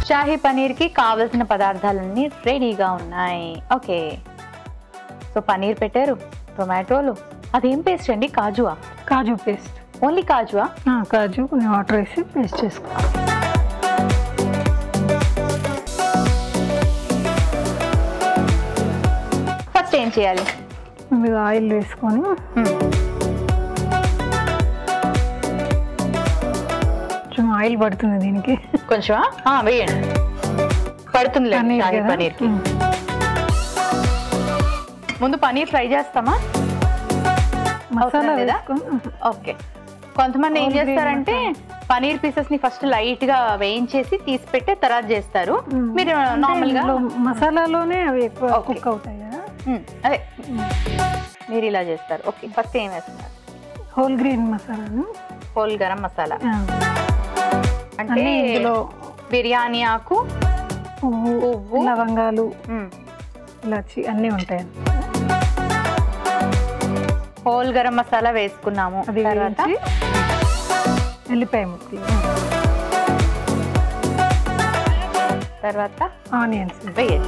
షాహీ పనీర్కి కావలసిన పదార్థాలన్నీ రెడీగా ఉన్నాయి ఓకే సో పనీర్ పెట్టారు టొమాటోలు అదేం పేస్ట్ అండి కాజువా కాజు పేస్ట్ ఓన్లీ కాజువా కాజు కొన్ని వాటర్ వేసి పేస్ట్ చేసుకో ఫస్ట్ ఏం చేయాలి ముందుగా ఆయిల్ వేసుకొని మ్మ్. కొంచెం ఆయిల్ పడుతుంది దీనికి కొంచెం వేయండి పడుతుంది పన్నీర్ షాహీ కదా? పనీర్కి మ్మ్. ముందు పనీర్ ఫ్రై చేస్తామా మసాలా అవసరం లేదా? వేసుకొని ఓకే కొంతమంది ఏం Whole grain చేస్తారంటే పనీర్ పీసెస్ ని ఫస్ట్ లైట్ గా వేయించేసి తీసి పెట్టి తర్వాత చేస్తారు మ్మ్. మీరు అంటే నార్మల్ గా ఇందులో మసాలాలోనే అవి ఎక్కువ Okay. కుక్ అవుతాయి కదా మ్మ్. అదే మీరు ఇలా చేస్తారు ఓకే ఫస్ట్ ఏం వేస్తున్నారు హోల్ గ్రీన్ మసాలాను హోల్ గరం మసాలా ఆ, అంటే అన్నీ ఇందులో బిర్యానీ ఆకు పువ్వు పువ్వు. లవంగాలు మ్మ్. ఇలాచి అన్నీ ఉంటాయి హోల్ గరం మసాలా వేసుకున్నాము అది తర్వాత వేయించి ఎల్లిపాయ ముక్కలు తర్వాత ఆనియన్స్ వేయండి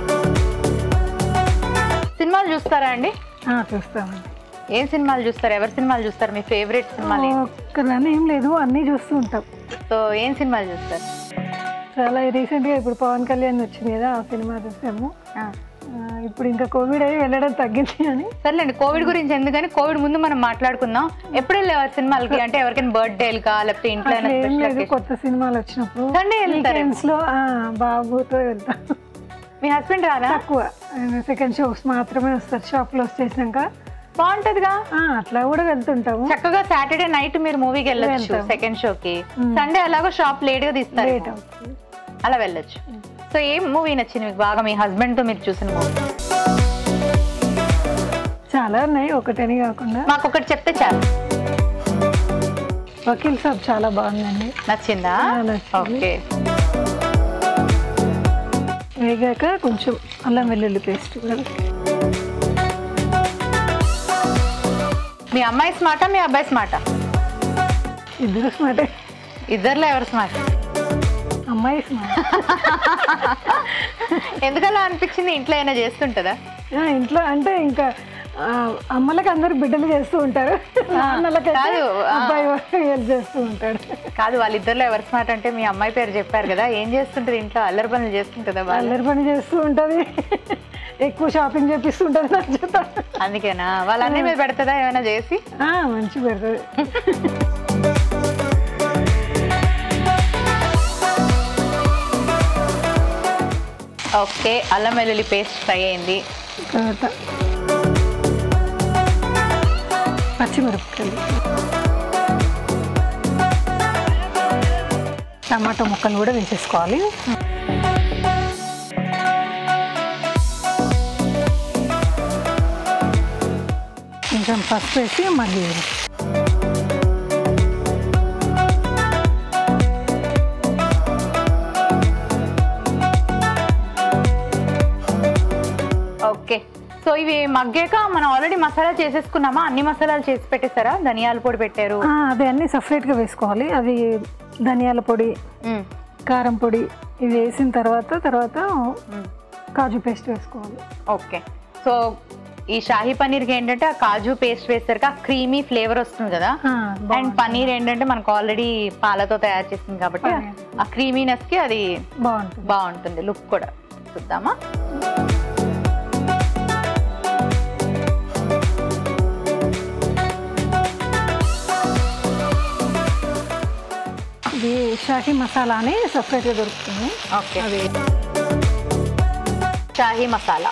సినిమాలు చూస్తారా అండి చూస్తామండి ఏం సినిమాలు చూస్తారు ఎవరి సినిమాలు చూస్తారు మీ ఫేవరెట్ సినిమాలు ఏంటి? ఒక్కదాని ఏం లేదు అన్నీ చూస్తూ ఉంటాం సో ఏం సినిమాలు చూస్తారు చాలా రీసెంట్గా ఇప్పుడు పవన్ కళ్యాణ్ వచ్చింది కదా ఆ సినిమా చూసాము ఆ. ఆ, ఇప్పుడు ఇంకా కోవిడ్ అయ్యి వెళ్ళడం తగ్గింది అని సర్లేండి కోవిడ్ గురించి ఎందుకని కోవిడ్ ముందు మనం మాట్లాడుకుందాం ఎప్పుడు వెళ్ళేవారు సినిమాలకి అంటే ఎవరికైనా బర్త్డేలుగా లేకపోతే ఇంట్లో అట్లా ఏం లేదు కొత్త సినిమాలు వచ్చినప్పుడు Sunday వెళ్తారేమో. weekends లో ఆ, బాబుతో వెళ్తాం మీ హస్బెండ్ రారా తక్కువ సెకండ్ షోస్ మాత్రమే వస్తారు షాప్ క్లోజ్ చేసినాక బాగుంటదిగా ఆ, అట్లా కూడా వెళ్తుంటాము చక్కగా సాటర్డే నైట్ మీరు మూవీకి వెళ్ళొచ్చు వెళ్తాం. సెకండ్ షోకి మ్మ్. సండే అలాగో షాప్ లేట్ గా తీస్తారు లేట్ అవుతుంది అలా వెళ్ళొచ్చు సో ఏం మూవీ నచ్చింది మీకు బాగా మీ హస్బెండ్ తో మీరు చూసిన మూవీ చాలా ఉన్నాయి ఒకటని కాకుండా మాకు ఒకటి చెప్తే చాలు వకీల్ సాబ్ చాలా బాగుందండి నచ్చిందా ఆ, నచ్చింది. ఓకే వేగాక కొంచెం అల్లం వెల్లుల్లి పేస్ట్ కూడా మీ అమ్మాయి స్మార్టా మీ అబ్బాయి స్మార్టా ఇద్దరు స్మార్ట్ ఇద్దర్లో ఎవరు స్మార్ట్ అమ్మాయి స్మార్ట్ ఎందుకలా అనిపించింది ఇంట్లో అయినా చేస్తుంటదా ఆ, ఇంట్లో అంటే ఇంకా ఆ, అమ్మలకి అందరు బిడ్డలు చేస్తూ ఉంటారు నాన్నలకైతే కాదు, ఆ. అబ్బాయి హెల్ప్ చేస్తూ ఉంటాడు కాదు వాళ్ళిద్దరిలో ఎవరు స్మార్ట్ అంటే మీ అమ్మాయి పేరు చెప్పారు కదా ఏం చేస్తుంటది ఇంట్లో అల్లరి పనులు చేస్తుంటదా వాళ్ళు అల్లరి పని చేస్తూ ఉంటది ఎక్కువ షాపింగ్ చేపిస్తుంటది నా చేత అందుకేనా వాళ్ళ అన్ని మీద పెడతదా ఏమైనా చేసి ఆ, మంచి పెడుతుంది ఓకే అల్లం వెల్లుల్లి పేస్ట్ ఫ్రై అయింది తర్వాత పచ్చిమిరపకాయలు టమాటో ముక్కలు కూడా వేసేసుకోవాలి కొంచెం పసుపు వేసి మళ్ళీ ఓకే సో ఇవి మగ్గాక మనం ఆల్రెడీ మసాలా చేసేసుకున్నామా అన్ని మసాలాలు చేసి పెట్టేశారా ధనియాల పొడి పెట్టారు ఆ, అవి అన్నీ సపరేట్గా వేసుకోవాలి అది ధనియాల పొడి మ్మ్. కారం పొడి ఇవి వేసిన తర్వాత తర్వాత మ్మ్. కాజు పేస్ట్ వేసుకోవాలి ఓకే సో ఈ షాహీ పనీర్కి ఏంటంటే ఆ కాజు పేస్ట్ వేస్తారు ఆ క్రీమీ ఫ్లేవర్ వస్తుంది కదా ఆ, అండ్ బాగుంటుంది. పనీర్ ఏంటంటే మనకు ఆల్రెడీ పాలతో తయారు చేసింది కాబట్టి పనీర్. ఆ క్రీమీనెస్ కి అది బాగుంటుంది బాగుంటుంది లుక్ కూడా చూద్దామా ఇది షాహీ మసాలా అని సపరేట్గా దొరుకుతుంది ఓకే అది షాహీ మసాలా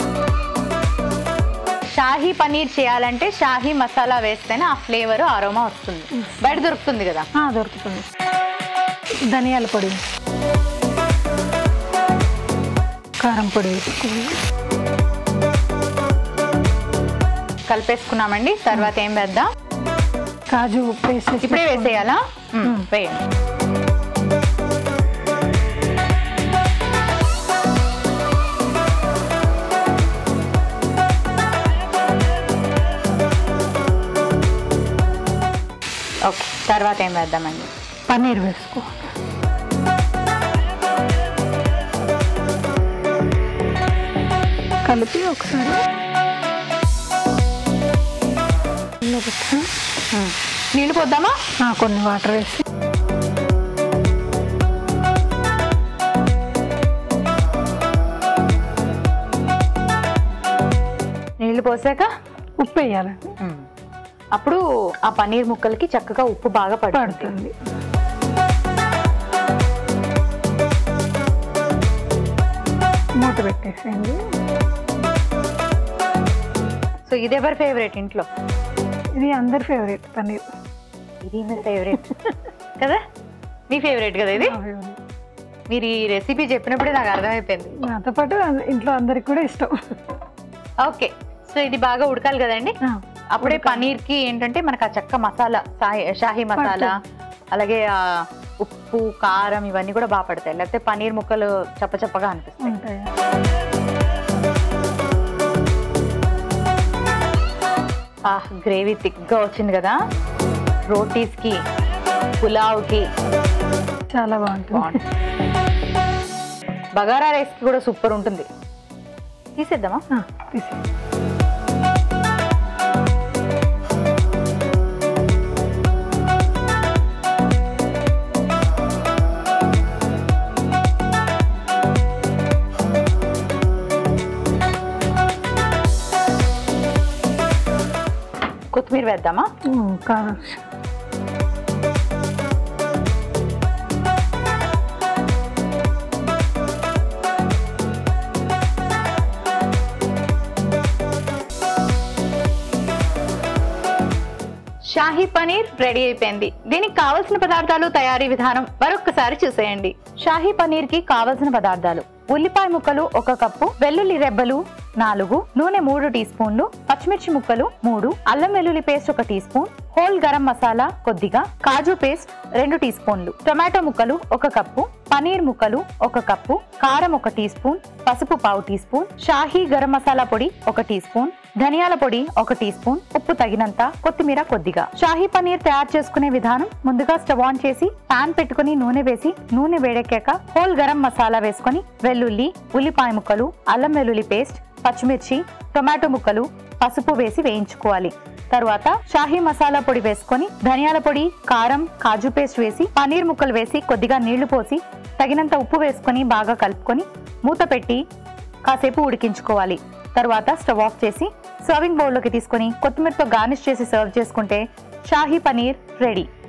షాహీ పనీర్ చేయాలంటే షాహీ మసాలా వేస్తేనే ఆ ఫ్లేవర్ అరోమా వస్తుంది బయట దొరుకుతుంది కదా ఆ, దొరుకుతుంది ధనియాల పొడి కారం పొడి వేసుకోవాలి కలిపేసుకున్నామండి తర్వాత ఏం వేద్దాం కాజు పేస్ట్ వేసి ఇప్పుడే పెట్టుకోండి. వేసేయాలా మ్మ్, వేయండి ఓకే తర్వాత ఏం వేద్దామండి పన్నీర్ వేసుకోవాలి కలిపి ఒకసారి ఇందులో పెట్టా. నీళ్ళు పోద్దామా ఆ, కొన్ని వాటర్ వేసి నీళ్ళు పోసాక ఉప్పు వేయాలి అప్పుడు ఆ పన్నీర్ ముక్కలకి చక్కగా ఉప్పు బాగా పడుతుంది పడుతుంది మూత పెట్టేసేయండి సో ఇది ఎవరి ఫేవరెట్ ఇంట్లో ఇది అందరి ఫేవరెట్ పన్నీర్ ఇది మీ ఫేవరెట్ కదా మీ ఫేవరెట్ కదా ఇది నా favorite. మీరు ఈ రెసిపీ చెప్పినప్పుడే నాకు అర్థమైపోయింది నాతో పాటు అం- ఇంట్లో అందరికి కూడా ఇష్టం ఓకే సో ఇది బాగా ఉడకాలి కదండి ఆ, అప్పుడే పన్నీర్ కి ఏంటంటే మనకు ఆ చెక్క మసాలా షాహీ షాహీ మసాలా అలాగే ఆ ఉప్పు కారం ఇవన్నీ కూడా బాగా పడతాయి లేకపోతే పన్నీర్ ముక్కలు చప్ప చప్పగా అనిపిస్తాయి ఉంటాయి ఆ గ్రేవీ థిక్గా వచ్చింది కదా రోటీస్ కి పులావ్ కి చాలా బాగుంటుంది బాగుంటుంది బగారా రైస్ కి కూడా సూపర్ ఉంటుంది తీసేద్దామా ఆ, తీసేయి కొత్తిమీర వేద్దామా ఉమ్, కారం షాహీ పనీర్ రెడీ అయిపోయింది దీనికి కావలసిన పదార్థాలు తయారీ విధానం మరొకసారి చూసేయండి షాహీ పనీర్ కి కావలసిన పదార్థాలు ఉల్లిపాయ ముక్కలు ఒక కప్పు వెల్లుల్లి రెబ్బలు నాలుగు నూనె మూడు టీ స్పూన్లు పచ్చిమిర్చి ముక్కలు మూడు అల్లం వెల్లుల్లి పేస్ట్ ఒక teaspoon whole garam masala కొద్దిగా కాజు పేస్ట్ రెండు టీ స్పూన్లు టొమాటో ముక్కలు ఒక కప్పు పనీర్ ముక్కలు ఒక కప్పు కారం ఒక టీ స్పూన్ పసుపు పావు టీ స్పూన్ షాహీ గరం మసాలా పొడి ఒక టీ స్పూన్ ధనియాల పొడి ఒక టీ స్పూన్ ఉప్పు తగినంత కొత్తిమీర కొద్దిగా షాహీ పనీర్ తయారు చేసుకునే విధానం ముందుగా స్టవ్ ఆన్ చేసి పాన్ పెట్టుకుని నూనె వేసి నూనె వేడెక్కాక హోల్ గరం మసాలా వేసుకొని వెల్లుల్లి ఉల్లిపాయ ముక్కలు అల్లం వెల్లుల్లి పేస్ట్ పచ్చిమిర్చి టొమాటో ముక్కలు పసుపు వేసి వేయించుకోవాలి తరువాత షాహీ మసాలా పొడి వేసుకొని ధనియాల పొడి కారం కాజు పేస్ట్ వేసి పనీర్ ముక్కలు వేసి కొద్దిగా నీళ్లు పోసి తగినంత ఉప్పు వేసుకొని బాగా కలుపుకొని మూత పెట్టి కాసేపు ఉడికించుకోవాలి తరువాత స్టవ్ ఆఫ్ చేసి సర్వింగ్ బౌల్లోకి తీసుకొని కొత్తిమీరతో గార్నిష్ చేసి సర్వ్ చేసుకుంటే షాహీ పనీర్ రెడీ